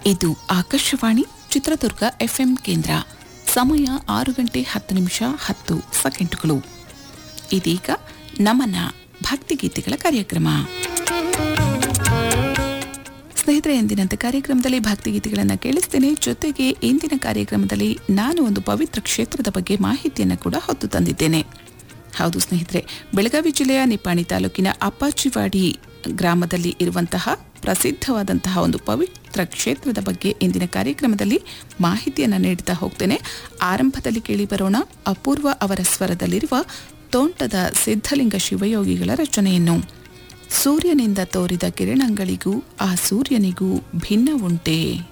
ಇದು ಆಕಾಶವಾಣಿ ಚಿತ್ರದುರ್ಗ ಎಫ್ಎಂ ಕೇಂದ್ರ ಸಮಯ ಆರು ಗಂಟೆ ಹತ್ತು ನಿಮಿಷ ಹತ್ತು ಸೆಕೆಂಡುಗಳು ಇದೀಗ ನಮನ ಭಕ್ತಿಗೀತೆಗಳ ಕಾರ್ಯಕ್ರಮ ಸ್ನೇಹಿತರೆ ಎಂದಿನಂತೆ ಕಾರ್ಯಕ್ರಮದಲ್ಲಿ ಭಕ್ತಿಗೀತೆಗಳನ್ನು ಕೇಳಿಸ್ತೇನೆ ಜೊತೆಗೆ ಇಂದಿನ ಕಾರ್ಯಕ್ರಮದಲ್ಲಿ ನಾನು ಒಂದು ಪವಿತ್ರ ಕ್ಷೇತ್ರದ ಬಗ್ಗೆ ಮಾಹಿತಿಯನ್ನು ಕೂಡ ಹೊತ್ತು ತಂದಿದ್ದೇನೆ ಹೌದು ಸ್ನೇಹಿತರೆ ಬೆಳಗಾವಿ ಜಿಲ್ಲೆಯ ನಿಪ್ಪಾಣಿ ತಾಲೂಕಿನ ಅಪ್ಪಾಚಿವಾಡಿ ಗ್ರಾಮದಲ್ಲಿ ಇರುವಂತಹ ಪ್ರಸಿದ್ಧವಾದಂತಹ ಒಂದು ಪವಿತ್ರ ಕ್ಷೇತ್ರದ ಬಗ್ಗೆ ಇಂದಿನ ಕಾರ್ಯಕ್ರಮದಲ್ಲಿ ಮಾಹಿತಿಯನ್ನು ನೀಡ್ತಾ ಹೋಗ್ತೇನೆ ಆರಂಭದಲ್ಲಿ ಕೇಳಿ ಬರೋಣ ಅಪೂರ್ವ ಅವರ ಸ್ವರದಲ್ಲಿರುವ ತೋಂಟದ ಸಿದ್ಧಲಿಂಗ ಶಿವಯೋಗಿಗಳ ರಚನೆಯನ್ನು ಸೂರ್ಯನಿಂದ ತೋರಿದ ಕಿರಣಗಳಿಗೂ ಆ ಸೂರ್ಯನಿಗೂ ಭಿನ್ನವುಂಟೆ